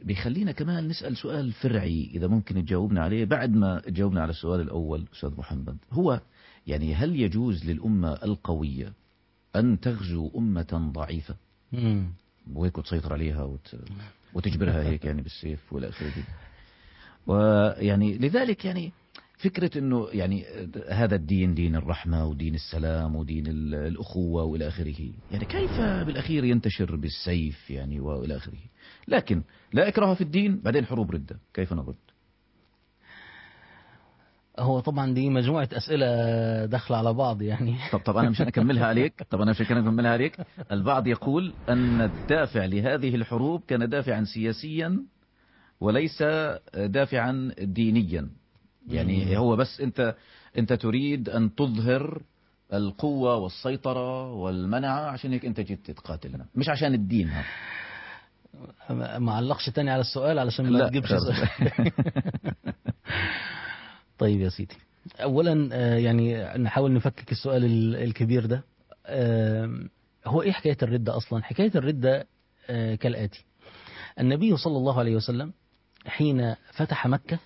بيخلينا كمان نسأل سؤال فرعي إذا ممكن تجاوبنا عليه بعد ما جاوبنا على السؤال الأول أستاذ محمد هو يعني هل يجوز للأمة القوية أن تغزو أمة ضعيفة مم. وهيك وتسيطر عليها وت... وتجبرها هيك يعني بالسيف والى اخره ويعني لذلك يعني فكرة انه يعني هذا الدين دين الرحمة ودين السلام ودين ال- الأخوة والى اخره يعني كيف بالاخير ينتشر بالسيف يعني والى اخره لكن لا اكراه في الدين بعدين حروب ردة كيف نرد هو طبعا دي مجموعة أسئلة داخلة على بعض يعني طب طب انا مش اكملها عليك طب انا مش اكملها عليك البعض يقول ان الدافع لهذه الحروب كان دافعا سياسيا وليس دافعا دينيا يعني هو بس انت انت تريد ان تظهر القوة والسيطرة والمنعة عشان هيك انت جيت تقاتلنا مش عشان الدين ها. ما ما علقش تاني على السؤال علشان ما لا، تجيبش خلاص. سؤال طيب يا سيدي اولا آه، يعني نحاول نفكك السؤال ال- الكبير ده آم، هو ايه حكايه الرده اصلا حكايه الرده آه، كالاتي النبي صلى الله عليه وسلم حين فتح مكه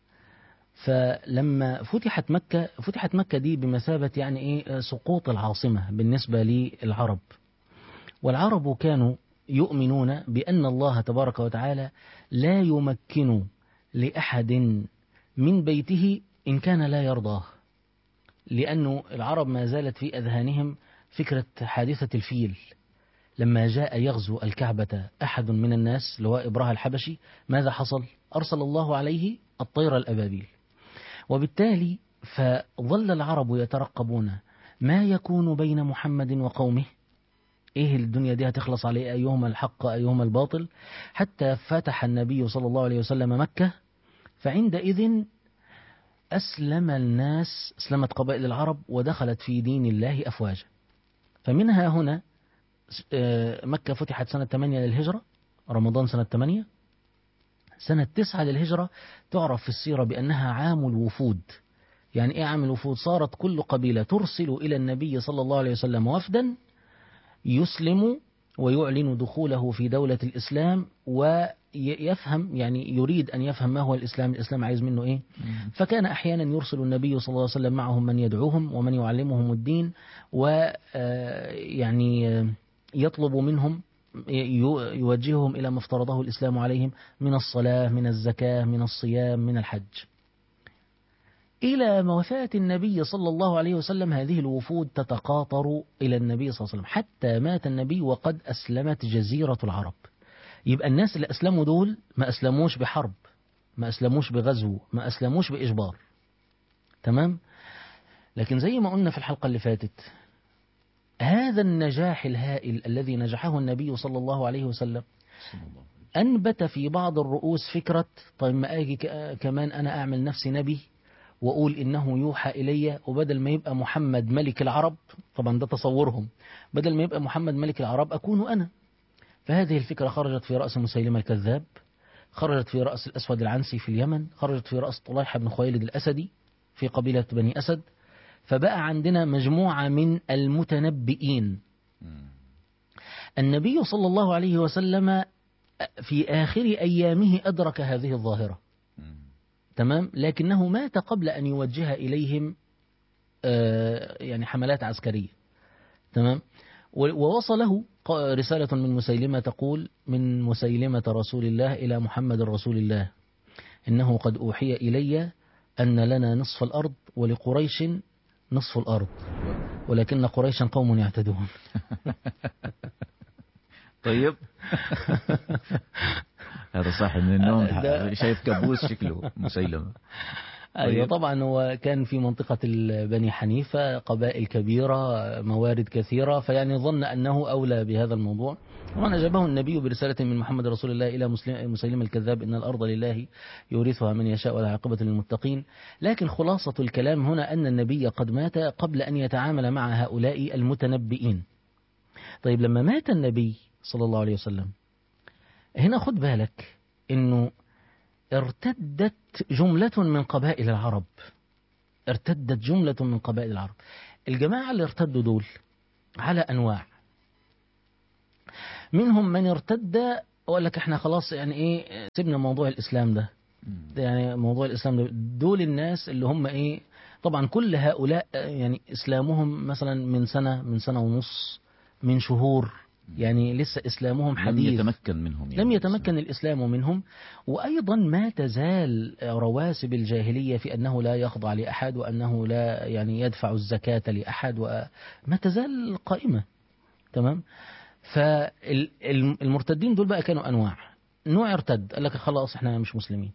فلما فتحت مكه فتحت مكه دي بمثابه يعني ايه آه، سقوط العاصمه بالنسبه للعرب والعرب كانوا يؤمنون بأن الله تبارك وتعالى لا يمكن لأحد من بيته إن كان لا يرضاه لأنه العرب ما زالت في أذهانهم فكرة حادثة الفيل لما جاء يغزو الكعبة أحد من الناس لواء إبراهة الحبشي ماذا حصل؟ أرسل الله عليه الطير الأبابيل وبالتالي فظل العرب يترقبون ما يكون بين محمد وقومه ايه الدنيا دي هتخلص عليه ايهما الحق ايهما الباطل حتى فتح النبي صلى الله عليه وسلم مكة فعندئذ أسلم الناس أسلمت قبائل العرب ودخلت في دين الله أفواجا فمنها هنا آه، مكة فتحت سنة 8 للهجرة رمضان سنة 8 سنة 9 للهجرة تعرف في السيرة بأنها عام الوفود يعني إيه عام الوفود صارت كل قبيلة ترسل إلى النبي صلى الله عليه وسلم وفدا يسلم ويعلن دخوله في دولة الإسلام ويفهم يعني يريد أن يفهم ما هو الإسلام الإسلام عايز منه إيه فكان أحيانا يرسل النبي صلى الله عليه وسلم معهم من يدعوهم ومن يعلمهم الدين ويعني يطلب منهم ي- يوجههم إلى ما افترضه الإسلام عليهم من الصلاة من الزكاة من الصيام من الحج إلى وفاة النبي صلى الله عليه وسلم هذه الوفود تتقاطر إلى النبي صلى الله عليه وسلم حتى مات النبي وقد أسلمت جزيرة العرب يبقى الناس اللي أسلموا دول ما أسلموش بحرب ما أسلموش بغزو ما أسلموش بإجبار تمام لكن زي ما قلنا في الحلقة اللي فاتت هذا النجاح الهائل الذي نجحه النبي صلى الله عليه وسلم أنبت في بعض الرؤوس فكرة طيب ما أجي ك- كمان أنا أعمل نفسي نبي وأقول إنه يوحى إلي وبدل ما يبقى محمد ملك العرب طبعا ده تصورهم بدل ما يبقى محمد ملك العرب أكون أنا فهذه الفكرة خرجت في رأس مسيلمة الكذاب خرجت في رأس الأسود العنسي في اليمن خرجت في رأس طليحة بن خويلد الأسدي في قبيلة بني أسد فبقى عندنا مجموعة من المتنبئين النبي صلى الله عليه وسلم في آخر أيامه أدرك هذه الظاهرة تمام لكنه مات قبل أن يوجه إليهم آه، يعني حملات عسكرية تمام و- ووصله ق- رسالة من مسيلمة تقول من مسيلمة رسول الله إلى محمد رسول الله إنه قد أوحي إلي أن لنا نصف الأرض ولقريش نصف الأرض ولكن قريشا قوم يعتدون طيب هذا صاحي من النوم ده- شايف كابوس شكله مسيلمة أيوة طيب. طبعا هو كان في منطقة ال- بني حنيفة قبائل كبيرة موارد كثيرة فيعني ظن أنه أولى بهذا الموضوع طبعا أجابه النبي برسالة من محمد رسول الله إلى مسلم مسيلم الكذاب إن الأرض لله يورثها من يشاء والعاقبة للمتقين لكن خلاصة الكلام هنا أن النبي قد مات قبل أن يتعامل مع هؤلاء المتنبئين طيب لما مات النبي صلى الله عليه وسلم هنا خد بالك أنه ارتدت جملة من قبائل العرب ارتدت جملة من قبائل العرب الجماعة اللي ارتدوا دول على أنواع منهم من ارتد اقول لك احنا خلاص يعني ايه سيبنا موضوع الاسلام ده يعني موضوع الاسلام ده دول الناس اللي هم ايه طبعا كل هؤلاء يعني اسلامهم مثلا من سنه من سنه ونص من شهور يعني لسه اسلامهم لم حديث يتمكن منهم يعني لم يتمكن الإسلام منهم وأيضا ما تزال رواسب الجاهلية في أنه لا يخضع لأحد وأنه لا يعني يدفع الزكاة لأحد وما تزال قائمة تمام فالمرتدين دول بقى كانوا أنواع نوع ارتد قال لك خلاص احنا مش مسلمين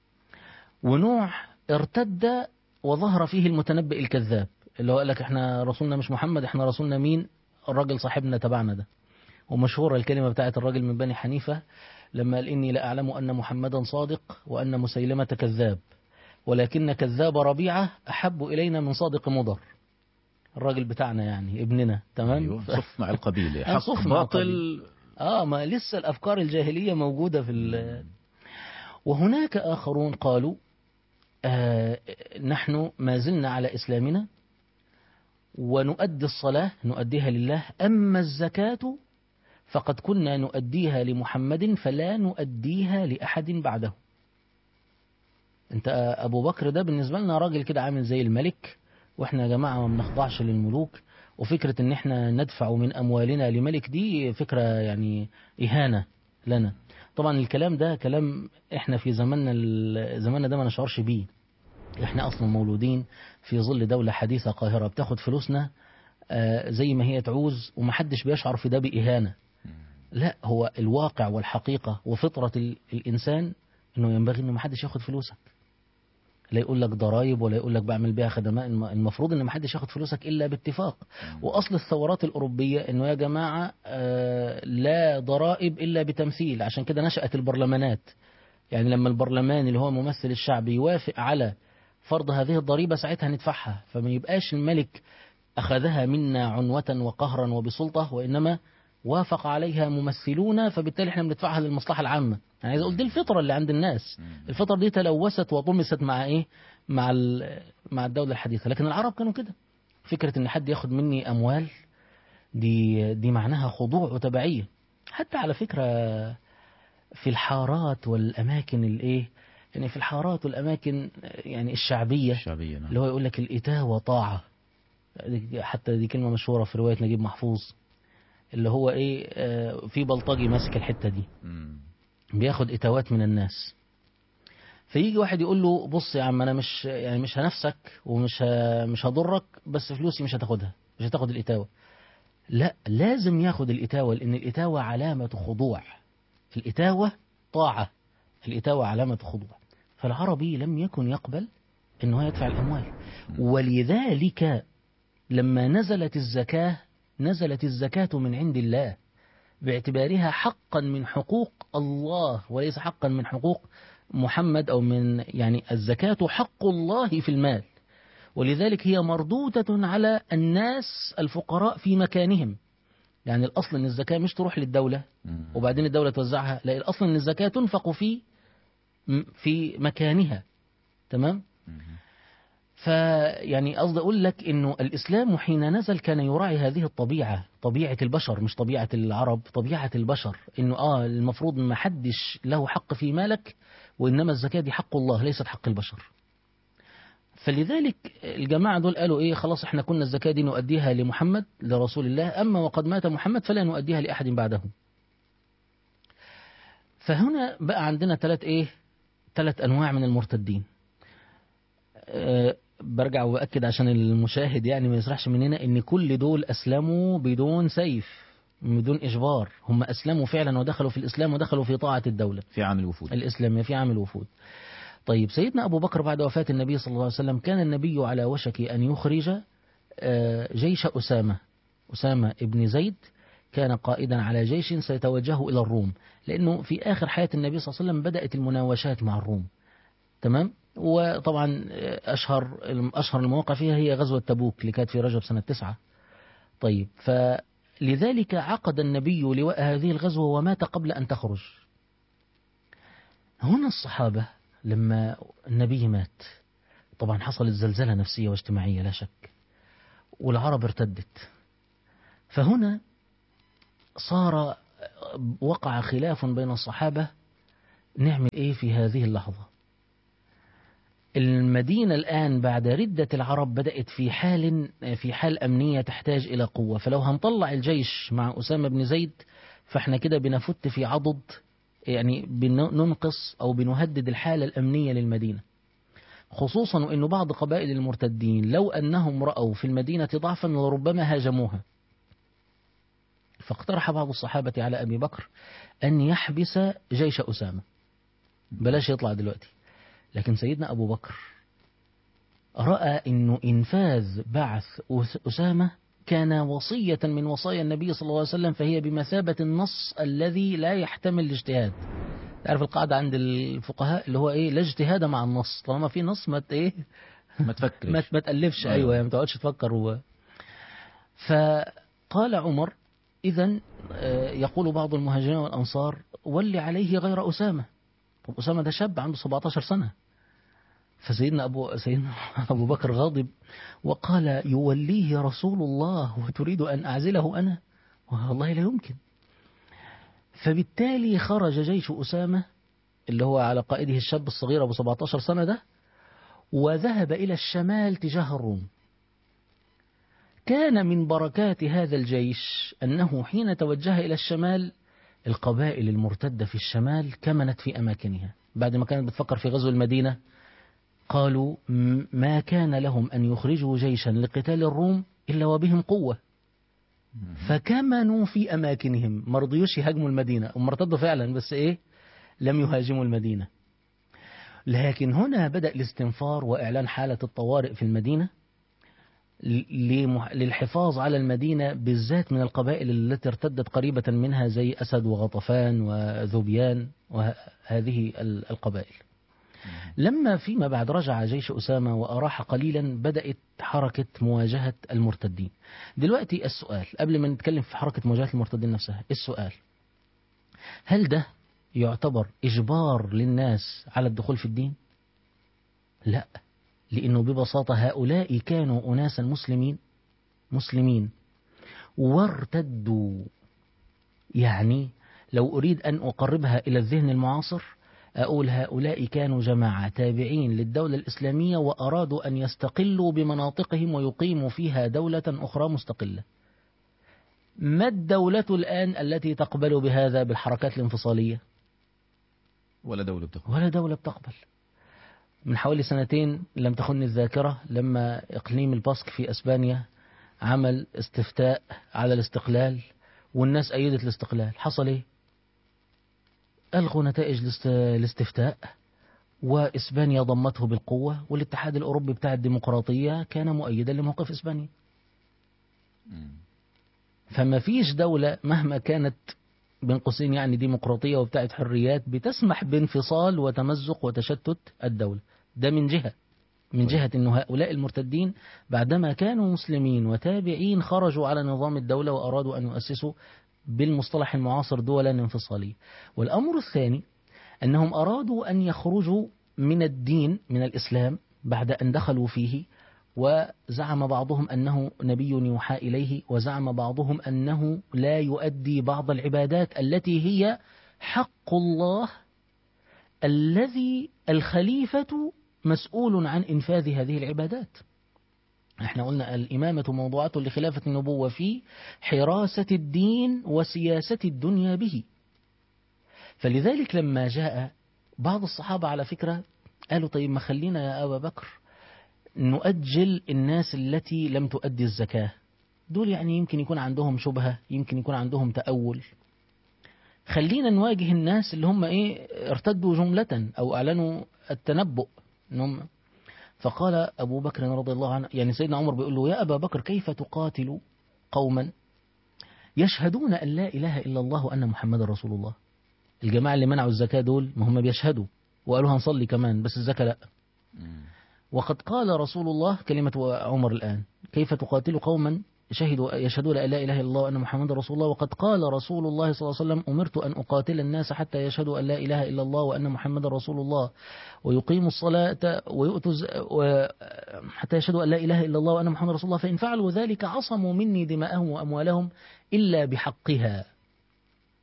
ونوع ارتد وظهر فيه المتنبئ الكذاب اللي هو قال لك احنا رسولنا مش محمد احنا رسولنا مين الراجل صاحبنا تبعنا ده ومشهورة الكلمة بتاعت الراجل من بني حنيفة لما قال إني لأعلم أن محمدا صادق وأن مسيلمة كذاب ولكن كذاب ربيعة أحب إلينا من صادق مضر الراجل بتاعنا يعني ابننا تمام أيوة. ف... صف مع القبيلة آه، حق صف مع باطل آه ما لسه الأفكار الجاهلية موجودة في ال... وهناك آخرون قالوا آه نحن ما زلنا على إسلامنا ونؤدي الصلاة نؤديها لله أما الزكاة فقد كنا نؤديها لمحمد فلا نؤديها لأحد بعده انت آه، أبو بكر ده بالنسبة لنا راجل كده عامل زي الملك واحنا يا جماعة ما بنخضعش للملوك وفكرة ان احنا ندفع من أموالنا لملك دي فكرة يعني إهانة لنا طبعا الكلام ده كلام احنا في زماننا ال- زماننا ده ما نشعرش بيه احنا اصلا مولودين في ظل دولة حديثة قاهرة بتاخد فلوسنا آه، زي ما هي تعوز ومحدش بيشعر في ده بإهانة لا هو الواقع والحقيقة وفطرة ال- الإنسان إنه ينبغي إنه محدش ياخد فلوسك لا يقول لك ضرايب ولا يقول لك بعمل بيها خدمات الم- المفروض إن محدش ياخد فلوسك إلا باتفاق وأصل الثورات الأوروبية إنه يا جماعة آه، لا ضرائب إلا بتمثيل عشان كده نشأت البرلمانات يعني لما البرلمان اللي هو ممثل الشعب يوافق على فرض هذه الضريبة ساعتها ندفعها فما يبقاش الملك أخذها منا عنوة وقهرا وبسلطة وإنما وافق عليها ممثلون فبالتالي احنا بندفعها للمصلحة العامة يعني عايز اقول دي الفطرة اللي عند الناس الفطرة دي تلوثت وطمست مع ايه مع ال- مع الدولة الحديثة لكن العرب كانوا كده فكرة ان حد ياخد مني اموال دي دي معناها خضوع وتبعية حتى على فكرة في الحارات والاماكن الايه يعني في الحارات والاماكن يعني الشعبية الشعبية نعم. اللي هو يقول لك الإتاوة طاعة دي- حتى دي كلمة مشهورة في رواية نجيب محفوظ اللي هو إيه آه، في بلطجي ماسك الحتة دي مم. بياخد إتاوات من الناس فيجي واحد يقول له بص يا عم أنا مش يعني مش هنفسك ومش ه- مش هضرك بس فلوسي مش هتاخدها مش هتاخد الإتاوة لا لازم ياخد الإتاوة لأن الإتاوة علامة خضوع الإتاوة طاعة الإتاوة علامة خضوع فالعربي لم يكن يقبل أنه يدفع الأموال ولذلك لما نزلت الزكاة نزلت الزكاة من عند الله باعتبارها حقا من حقوق الله وليس حقا من حقوق محمد أو من يعني الزكاة حق الله في المال ولذلك هي مردودة على الناس الفقراء في مكانهم يعني الأصل أن الزكاة مش تروح للدولة مم. وبعدين الدولة توزعها لا الأصل أن الزكاة تنفق في في مكانها تمام مم. فيعني قصدي أقول لك إنه الإسلام حين نزل كان يراعي هذه الطبيعة طبيعة البشر مش طبيعة العرب طبيعة البشر إنه آه المفروض ما حدش له حق في مالك وإنما الزكاة دي حق الله ليست حق البشر فلذلك الجماعة دول قالوا إيه خلاص إحنا كنا الزكاة دي نؤديها لمحمد لرسول الله أما وقد مات محمد فلا نؤديها لأحد بعده فهنا بقى عندنا ثلاث إيه ثلاث أنواع من المرتدين أه برجع وبأكد عشان المشاهد يعني ما يسرحش مننا ان كل دول اسلموا بدون سيف بدون اجبار هم اسلموا فعلا ودخلوا في الاسلام ودخلوا في طاعه الدوله في عام الوفود الاسلاميه في عام الوفود طيب سيدنا ابو بكر بعد وفاه النبي صلى الله عليه وسلم كان النبي على وشك ان يخرج آه، جيش اسامه اسامه ابن زيد كان قائدا على جيش سيتوجه الى الروم لانه في اخر حياه النبي صلى الله عليه وسلم بدات المناوشات مع الروم تمام وطبعا أشهر أشهر المواقع فيها هي غزوة تبوك اللي كانت في رجب سنة تسعة طيب فلذلك عقد النبي لواء هذه الغزوة ومات قبل أن تخرج هنا الصحابة لما النبي مات طبعا حصلت زلزلة نفسية واجتماعية لا شك والعرب ارتدت فهنا صار وقع خلاف بين الصحابة نعمل إيه في هذه اللحظة المدينة الآن بعد ردة العرب بدأت في حال في حال أمنية تحتاج إلى قوة فلو هنطلع الجيش مع أسامة بن زيد فاحنا كده بنفت في عضد يعني بننقص أو بنهدد الحالة الأمنية للمدينة خصوصا وأن بعض قبائل المرتدين لو أنهم رأوا في المدينة ضعفا لربما هاجموها فاقترح بعض الصحابة على أبي بكر أن يحبس جيش أسامة بلاش يطلع دلوقتي لكن سيدنا أبو بكر رأى أنه إنفاذ بعث أسامة كان وصية من وصايا النبي صلى الله عليه وسلم فهي بمثابة النص الذي لا يحتمل الاجتهاد تعرف القاعدة عند الفقهاء اللي هو إيه لا اجتهاد مع النص طالما في نص ما إيه ما تفكرش ما, ما تألفش أيوة, أيوة يعني ما تقعدش تفكر و... فقال عمر إذا يقول بعض المهاجرين والأنصار ولي عليه غير أسامة طب أسامة ده شاب عنده 17 سنة فسيدنا أبو, سيدنا أبو بكر غاضب وقال يوليه رسول الله وتريد أن أعزله أنا والله لا يمكن فبالتالي خرج جيش أسامة اللي هو على قائده الشاب الصغير أبو 17 سنة ده وذهب إلى الشمال تجاه الروم كان من بركات هذا الجيش أنه حين توجه إلى الشمال القبائل المرتدة في الشمال كمنت في أماكنها بعد ما كانت بتفكر في غزو المدينة قالوا ما كان لهم أن يخرجوا جيشا لقتال الروم إلا وبهم قوة فكمنوا في أماكنهم ما رضيوش يهاجموا المدينة هم ارتدوا فعلا بس إيه لم يهاجموا المدينة لكن هنا بدأ الاستنفار وإعلان حالة الطوارئ في المدينة للحفاظ على المدينة بالذات من القبائل التي ارتدت قريبة منها زي أسد وغطفان وذبيان وهذه القبائل لما فيما بعد رجع جيش أسامة وأراح قليلا بدأت حركة مواجهة المرتدين دلوقتي السؤال قبل ما نتكلم في حركة مواجهة المرتدين نفسها السؤال هل ده يعتبر إجبار للناس على الدخول في الدين لا لأنه ببساطة هؤلاء كانوا أناسا مسلمين مسلمين وارتدوا يعني لو أريد أن أقربها إلى الذهن المعاصر أقول هؤلاء كانوا جماعة تابعين للدولة الإسلامية وأرادوا أن يستقلوا بمناطقهم ويقيموا فيها دولة أخرى مستقلة ما الدولة الآن التي تقبل بهذا بالحركات الانفصالية ولا دولة بتقبل ولا دولة بتقبل من حوالي سنتين لم تخن الذاكرة لما إقليم الباسك في أسبانيا عمل استفتاء على الاستقلال والناس أيدت الاستقلال حصل إيه ألغوا نتائج الاستفتاء وإسبانيا ضمته بالقوة والاتحاد الأوروبي بتاع الديمقراطية كان مؤيدا لموقف إسبانيا فما فيش دولة مهما كانت بين قوسين يعني ديمقراطية وبتاعت حريات بتسمح بانفصال وتمزق وتشتت الدولة ده من جهة من جهة أن هؤلاء المرتدين بعدما كانوا مسلمين وتابعين خرجوا على نظام الدولة وأرادوا أن يؤسسوا بالمصطلح المعاصر دولا انفصالية والأمر الثاني أنهم أرادوا أن يخرجوا من الدين من الإسلام بعد أن دخلوا فيه وزعم بعضهم أنه نبي يوحى إليه وزعم بعضهم أنه لا يؤدي بعض العبادات التي هي حق الله الذي الخليفة مسؤول عن إنفاذ هذه العبادات احنا قلنا الإمامة موضوعة لخلافة النبوة في حراسة الدين وسياسة الدنيا به فلذلك لما جاء بعض الصحابة على فكرة قالوا طيب ما خلينا يا أبا بكر نؤجل الناس التي لم تؤدي الزكاة دول يعني يمكن يكون عندهم شبهة يمكن يكون عندهم تأول خلينا نواجه الناس اللي هم ايه ارتدوا جملة او اعلنوا التنبؤ انهم فقال ابو بكر رضي الله عنه يعني سيدنا عمر بيقول له يا ابا بكر كيف تقاتل قوما يشهدون ان لا اله الا الله وان محمد رسول الله الجماعة اللي منعوا الزكاة دول ما هم بيشهدوا وقالوا هنصلي كمان بس الزكاة لا وقد قال رسول الله كلمة عمر الآن كيف تقاتل قوما شهدوا يشهدون أن لا إله إلا الله وأن محمد رسول الله وقد قال رسول الله صلى الله عليه وسلم أمرت أن أقاتل الناس حتى يشهدوا أن لا إله إلا الله وأن محمد رسول الله ويقيموا الصلاة ويؤتوا حتى يشهدوا أن لا إله إلا الله وأن محمد رسول الله فإن فعلوا ذلك عصموا مني دماءهم وأموالهم إلا بحقها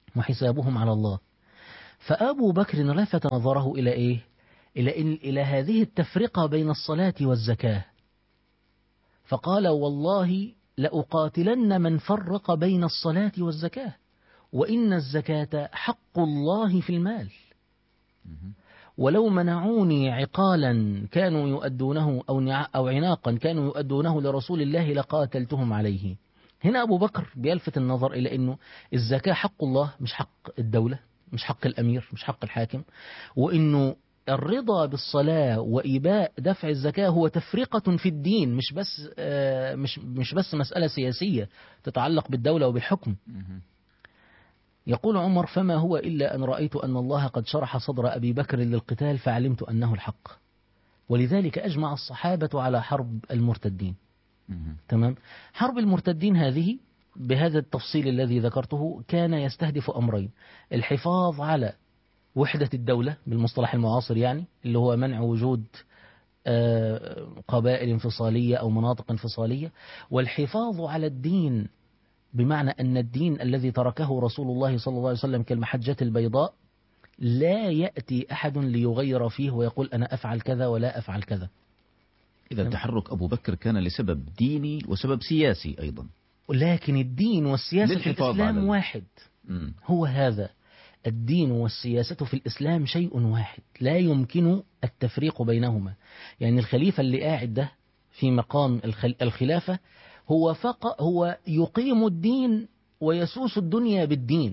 وحسابهم على الله فأبو بكر لفت نظره إلى إيه إلى, إن إلى هذه التفرقة بين الصلاة والزكاة فقال والله لأقاتلن من فرق بين الصلاة والزكاة وإن الزكاة حق الله في المال ولو منعوني عقالا كانوا يؤدونه أو, أو عناقا كانوا يؤدونه لرسول الله لقاتلتهم عليه هنا أبو بكر بيلفت النظر إلى أنه الزكاة حق الله مش حق الدولة مش حق الأمير مش حق الحاكم وأنه الرضا بالصلاة وإيباء دفع الزكاة هو تفرقة في الدين مش بس مش مش بس مسألة سياسية تتعلق بالدولة وبالحكم يقول عمر فما هو إلا أن رأيت أن الله قد شرح صدر أبي بكر للقتال فعلمت أنه الحق ولذلك أجمع الصحابة على حرب المرتدين تمام حرب المرتدين هذه بهذا التفصيل الذي ذكرته كان يستهدف أمرين الحفاظ على وحدة الدولة بالمصطلح المعاصر يعني اللي هو منع وجود قبائل انفصالية أو مناطق انفصالية والحفاظ على الدين بمعنى أن الدين الذي تركه رسول الله صلى الله عليه وسلم كالمحجة البيضاء لا يأتي أحد ليغير فيه ويقول أنا أفعل كذا ولا أفعل كذا إذا تحرك أبو بكر كان لسبب ديني وسبب سياسي أيضا لكن الدين والسياسة في الإسلام على... واحد م. هو هذا الدين والسياسة في الإسلام شيء واحد لا يمكن التفريق بينهما يعني الخليفة اللي قاعد ده في مقام الخلافة هو فقط هو يقيم الدين ويسوس الدنيا بالدين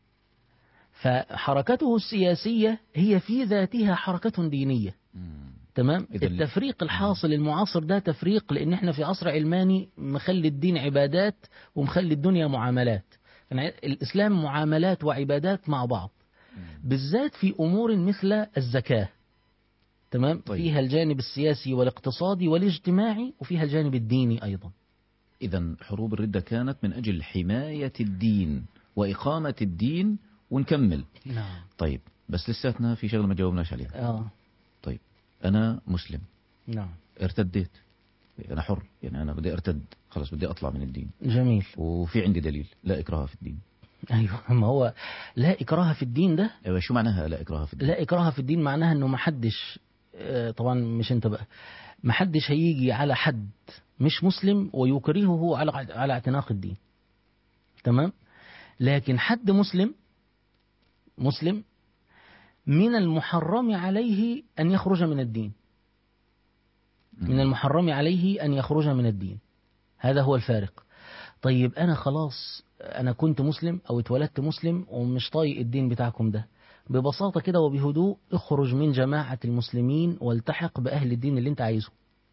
فحركته السياسية هي في ذاتها حركة دينية تمام التفريق الحاصل المعاصر ده تفريق لان احنا في عصر علماني مخلي الدين عبادات ومخلي الدنيا معاملات يعني الاسلام معاملات وعبادات مع بعض بالذات في امور مثل الزكاه تمام طيب. فيها الجانب السياسي والاقتصادي والاجتماعي وفيها الجانب الديني ايضا إذا حروب الردة كانت من أجل حماية الدين وإقامة الدين ونكمل نعم طيب بس لساتنا في شغلة ما جاوبناش عليها اه طيب أنا مسلم نعم ارتديت أنا حر يعني أنا بدي ارتد خلاص بدي أطلع من الدين جميل وفي عندي دليل لا إكراه في الدين ايوه ما هو لا اكراه في الدين ده أيوة شو معناها لا إكراه في الدين لا اكراه في الدين معناها انه ما حدش آه، طبعا مش انت بقى ما حدش هيجي على حد مش مسلم ويكرهه على على اعتناق الدين تمام لكن حد مسلم مسلم من المحرم عليه أن يخرج من الدين من المحرم عليه أن يخرج من الدين هذا هو الفارق طيب أنا خلاص أنا كنت مسلم أو اتولدت مسلم ومش طايق الدين بتاعكم ده ببساطة كده وبهدوء اخرج من جماعة المسلمين والتحق بأهل الدين اللي انت عايزه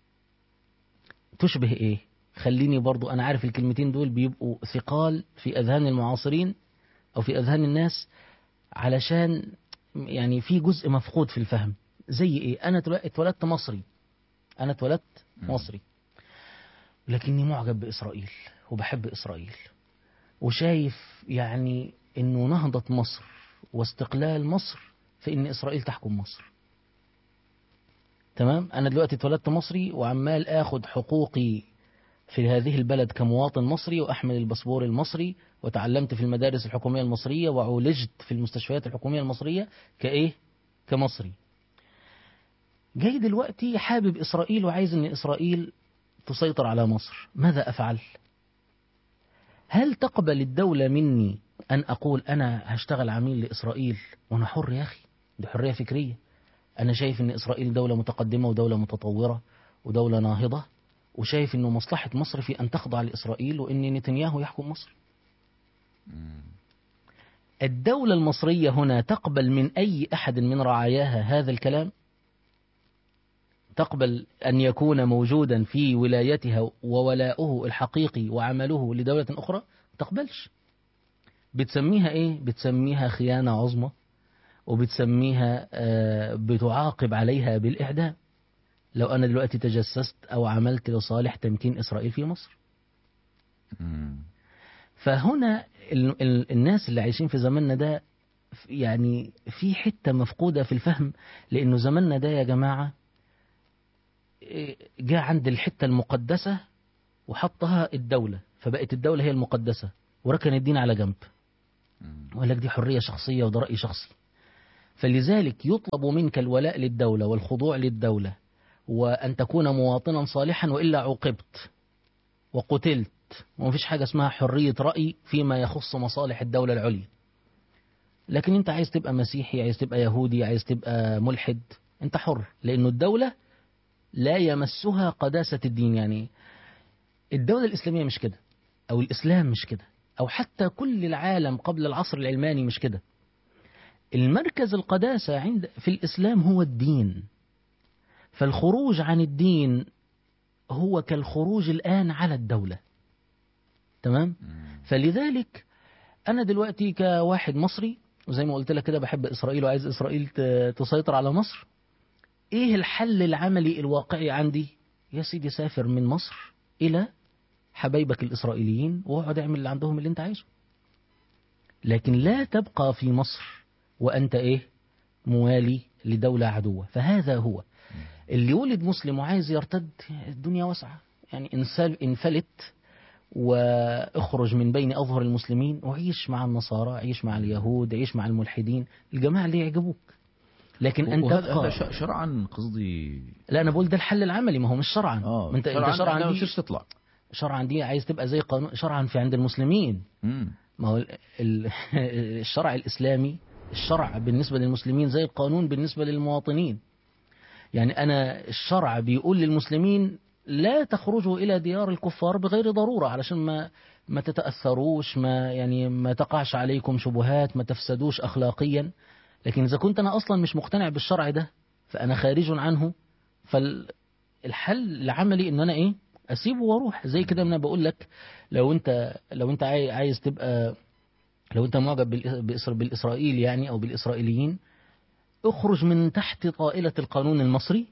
تشبه ايه خليني برضو انا عارف الكلمتين دول بيبقوا ثقال في اذهان المعاصرين او في اذهان الناس علشان يعني في جزء مفقود في الفهم زي ايه انا اتولدت مصري انا اتولدت مصري لكني معجب باسرائيل وبحب اسرائيل وشايف يعني انه نهضة مصر واستقلال مصر في ان اسرائيل تحكم مصر تمام انا دلوقتي اتولدت مصري وعمال اخد حقوقي في هذه البلد كمواطن مصري واحمل الباسبور المصري وتعلمت في المدارس الحكوميه المصريه وعولجت في المستشفيات الحكوميه المصريه كايه كمصري جاي دلوقتي حابب اسرائيل وعايز ان اسرائيل تسيطر على مصر ماذا افعل هل تقبل الدوله مني ان اقول انا هشتغل عميل لاسرائيل وانا حر يا اخي دي حريه فكريه أنا شايف إن إسرائيل دولة متقدمة ودولة متطورة ودولة ناهضة وشايف إنه مصلحة مصر في أن تخضع لإسرائيل وإن نتنياهو يحكم مصر. الدولة المصرية هنا تقبل من أي أحد من رعاياها هذا الكلام؟ تقبل أن يكون موجودا في ولايتها وولاؤه الحقيقي وعمله لدولة أخرى؟ تقبلش. بتسميها إيه؟ بتسميها خيانة عظمى وبتسميها بتعاقب عليها بالإعدام لو أنا دلوقتي تجسست أو عملت لصالح تمكين إسرائيل في مصر فهنا الناس اللي عايشين في زماننا ده يعني في حتة مفقودة في الفهم لأنه زماننا ده يا جماعة جاء عند الحتة المقدسة وحطها الدولة فبقت الدولة هي المقدسة وركن الدين على جنب ويقول لك دي حرية شخصية وده رأي شخصي فلذلك يطلب منك الولاء للدولة والخضوع للدولة وأن تكون مواطنا صالحا وإلا عوقبت وقتلت ومفيش حاجة اسمها حرية رأي فيما يخص مصالح الدولة العليا لكن انت عايز تبقى مسيحي عايز تبقى يهودي عايز تبقى ملحد انت حر لأنه الدولة لا يمسها قداسة الدين يعني الدولة الإسلامية مش كده أو الإسلام مش كده أو حتى كل العالم قبل العصر العلماني مش كده المركز القداسة عند في الإسلام هو الدين فالخروج عن الدين هو كالخروج الآن على الدولة تمام فلذلك أنا دلوقتي كواحد مصري وزي ما قلت لك كده بحب إسرائيل وعايز إسرائيل ت- تسيطر على مصر إيه الحل العملي الواقعي عندي يا سيدي سافر من مصر إلى حبايبك الإسرائيليين واقعد اعمل اللي عندهم اللي أنت عايزه لكن لا تبقى في مصر وأنت إيه موالي لدولة عدوة فهذا هو اللي ولد مسلم وعايز يرتد الدنيا واسعة يعني انسل انفلت واخرج من بين أظهر المسلمين وعيش مع النصارى عيش مع اليهود عيش مع الملحدين الجماعة اللي يعجبوك لكن أن وهذا هذا تبقى ش- شرعا قصدي لا أنا بقول ده الحل العملي ما هو مش شرعا اه ما انت انت شرعا شرعا لا، ما دي تصيرش تطلع شرعا دي عايز تبقى زي قانون شرعا في عند المسلمين مم. ما هو ال- ال- الشرع الإسلامي الشرع بالنسبة للمسلمين زي القانون بالنسبة للمواطنين يعني أنا الشرع بيقول للمسلمين لا تخرجوا إلى ديار الكفار بغير ضرورة علشان ما ما تتأثروش ما يعني ما تقعش عليكم شبهات ما تفسدوش أخلاقيا لكن إذا كنت أنا أصلا مش مقتنع بالشرع ده فأنا خارج عنه فالحل العملي إن أنا إيه أسيبه وأروح زي كده ما أنا بقول لك لو أنت لو أنت عاي- عايز تبقى لو أنت معجب بالإس- بإسر- بالإسرائيل يعني أو بالإسرائيليين اخرج من تحت طائلة القانون المصري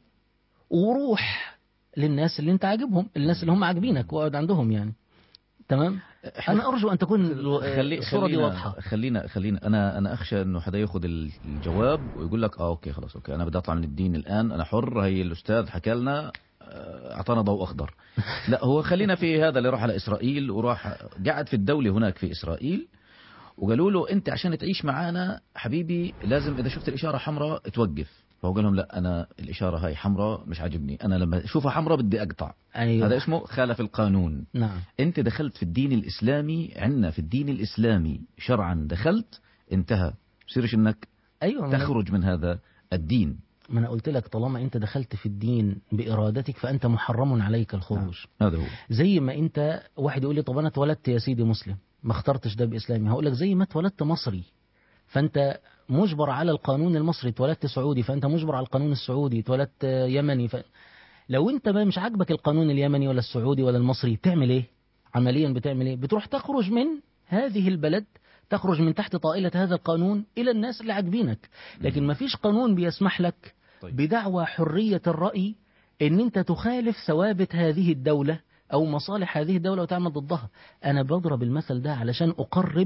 وروح للناس اللي انت عاجبهم الناس اللي هم عاجبينك واقعد عندهم يعني تمام انا ارجو ان تكون خلي الصوره دي خلينا واضحه خلينا خلينا انا انا اخشى انه حدا ياخذ الجواب ويقول لك اه اوكي خلاص اوكي انا بدي اطلع من الدين الان انا حر هي الاستاذ حكى لنا آه، اعطانا ضوء اخضر لا هو خلينا في هذا اللي راح على اسرائيل وراح قعد في الدوله هناك في اسرائيل وقالوا له انت عشان تعيش معانا حبيبي لازم اذا شفت الاشاره حمراء توقف فهو قال لهم لا انا الاشاره هاي حمراء مش عاجبني انا لما اشوفها حمراء بدي اقطع ايوه هذا اسمه خالف القانون نعم انت دخلت في الدين الاسلامي عندنا في الدين الاسلامي شرعا دخلت انتهى بصيرش انك ايوه ما أنا- تخرج من هذا الدين ما انا قلت لك طالما انت دخلت في الدين بارادتك فانت محرم عليك الخروج هذا هو زي ما انت واحد يقول لي طب انا اتولدت يا سيدي مسلم ما اخترتش ده باسلامي هقول لك زي ما اتولدت مصري فانت مجبر على القانون المصري اتولدت سعودي فانت مجبر على القانون السعودي اتولدت يمني ف... لو انت بقى مش عاجبك القانون اليمني ولا السعودي ولا المصري بتعمل ايه عمليا بتعمل ايه بتروح تخرج من هذه البلد تخرج من تحت طائلة هذا القانون إلى الناس اللي عاجبينك لكن ما فيش قانون بيسمح لك طيب. بدعوى حرية الرأي ان انت تخالف ثوابت هذه الدولة او مصالح هذه الدولة وتعمل ضدها انا بضرب المثل ده علشان اقرب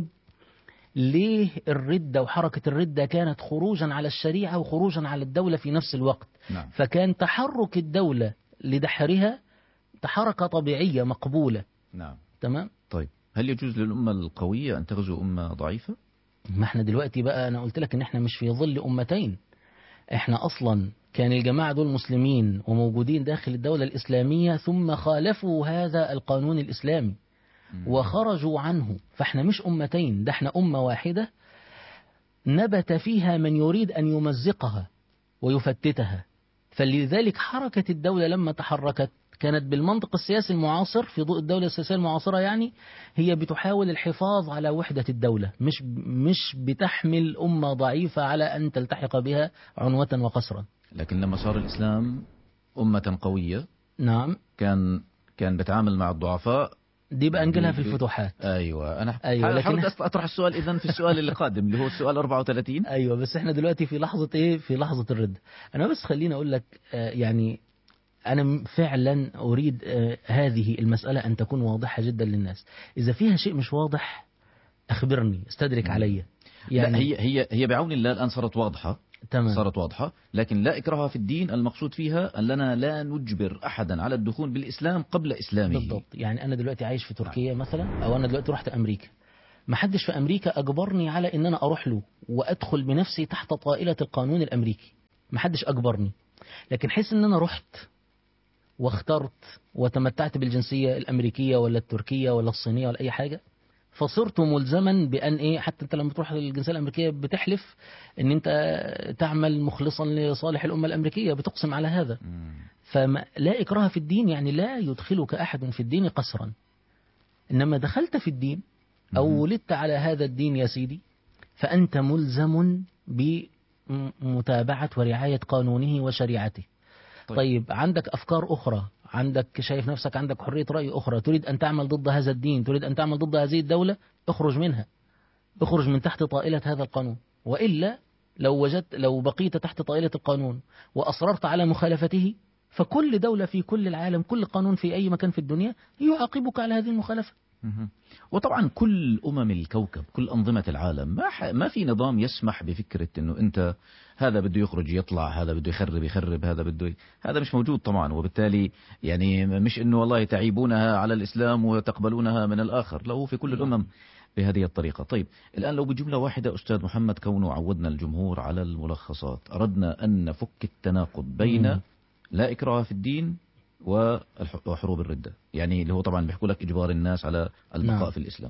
ليه الردة وحركة الردة كانت خروجا على الشريعة وخروجا على الدولة في نفس الوقت نعم فكان تحرك الدولة لدحرها حركة طبيعية مقبولة نعم تمام طيب هل يجوز للأمة القوية أن تغزو أمة ضعيفة؟ ما احنا دلوقتي بقى انا قلت لك ان احنا مش في ظل امتين احنا اصلا كان الجماعة دول مسلمين وموجودين داخل الدولة الإسلامية ثم خالفوا هذا القانون الإسلامي وخرجوا عنه فاحنا مش أمتين ده احنا أمة واحدة نبت فيها من يريد أن يمزقها ويفتتها فلذلك حركة الدولة لما تحركت كانت بالمنطق السياسي المعاصر في ضوء الدولة السياسية المعاصرة يعني هي بتحاول الحفاظ على وحدة الدولة مش مش بتحمل أمة ضعيفة على أن تلتحق بها عنوة وقسرا لكن لما صار الإسلام أمة قوية نعم كان كان بيتعامل مع الضعفاء دي بقى نجيلها في ب- ب- الفتوحات أيوة أنا أيوة، أيوة لكن- لكن أطرح السؤال إذا في السؤال اللي قادم اللي هو السؤال 34 ايوه بس احنا دلوقتي في لحظه ايه في لحظه الرد انا بس خليني اقول لك آه، يعني انا م- فعلا اريد آه، هذه المساله ان تكون واضحه جدا للناس اذا فيها شيء مش واضح اخبرني استدرك علي يعني لا هي هي هي بعون الله الآن صارت واضحة تمام صارت واضحة لكن لا إكراه في الدين المقصود فيها أننا لا نجبر أحدا على الدخول بالإسلام قبل إسلامه بالضبط يعني انا دلوقتي عايش في تركيا مثلا او انا دلوقتي رحت امريكا ما حدش في أمريكا أجبرني على إن أنا أروح له وأدخل بنفسي تحت طائلة القانون الأمريكي ما حدش أجبرني لكن حس إن أنا رحت واخترت وتمتعت بالجنسية الأمريكية ولا التركية ولا الصينية ولا أي حاجة فصرت ملزما بأن إيه حتى أنت لما تروح للجنسية الأمريكية بتحلف إن أنت تعمل مخلصا لصالح الأمة الأمريكية بتقسم على هذا فلا إكراه في الدين يعني لا يدخلك أحد في الدين قسرا إنما دخلت في الدين أو ولدت على هذا الدين يا سيدي فأنت ملزم بمتابعة ورعاية قانونه وشريعته طيب. طيب. طيب عندك أفكار أخرى عندك شايف نفسك عندك حرية رأي أخرى تريد أن تعمل ضد هذا الدين تريد أن تعمل ضد هذه الدولة اخرج منها اخرج من تحت طائلة هذا القانون وإلا لو وجدت لو بقيت تحت طائلة القانون وأصررت على مخالفته فكل دولة في كل العالم كل قانون في أي مكان في الدنيا يعاقبك على هذه المخالفة مهم. وطبعا كل أمم الكوكب كل أنظمة العالم ما, ح... ما في نظام يسمح بفكرة أنه أنت هذا بده يخرج يطلع هذا بده يخرب يخرب هذا بده ي... هذا مش موجود طبعا وبالتالي يعني مش أنه والله تعيبونها على الإسلام وتقبلونها من الآخر لا هو في كل الأمم بهذه الطريقة طيب الآن لو بجملة واحدة أستاذ محمد كونه عودنا الجمهور على الملخصات أردنا أن نفك التناقض بين مم. لا إكراه في الدين والح- وحروب الردة يعني اللي هو طبعا بيحكوا لك إجبار الناس على البقاء نعم. في الإسلام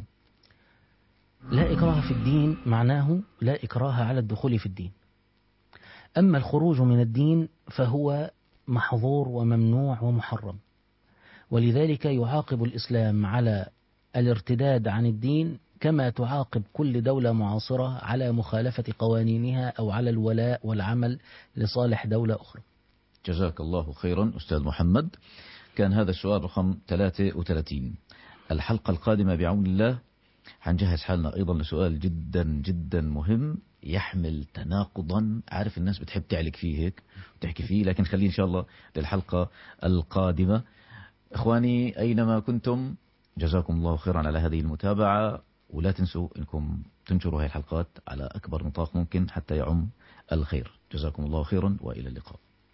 لا إكراه في الدين معناه لا إكراه على الدخول في الدين أما الخروج من الدين فهو محظور وممنوع ومحرم ولذلك يعاقب الإسلام على الارتداد عن الدين كما تعاقب كل دولة معاصرة على مخالفة قوانينها أو على الولاء والعمل لصالح دولة أخرى جزاك الله خيرا أستاذ محمد كان هذا السؤال رقم 33 الحلقة القادمة بعون الله حنجهز حالنا أيضا لسؤال جدا جدا مهم يحمل تناقضا عارف الناس بتحب تعلق فيه هيك وتحكي فيه لكن خليه إن شاء الله للحلقة القادمة إخواني أينما كنتم جزاكم الله خيرا على هذه المتابعة ولا تنسوا أنكم تنشروا هذه الحلقات على أكبر نطاق ممكن حتى يعم الخير جزاكم الله خيرا وإلى اللقاء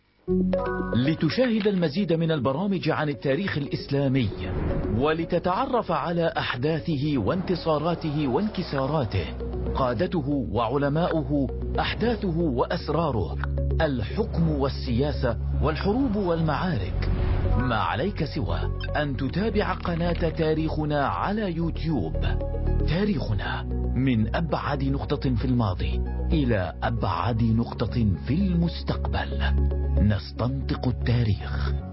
لتشاهد المزيد من البرامج عن التاريخ الإسلامي ولتتعرف على أحداثه وانتصاراته وانكساراته قادته وعلماؤه أحداثه وأسراره الحكم والسياسة والحروب والمعارك ما عليك سوى أن تتابع قناة تاريخنا على يوتيوب تاريخنا من أبعد نقطة في الماضي إلى أبعد نقطة في المستقبل نستنطق التاريخ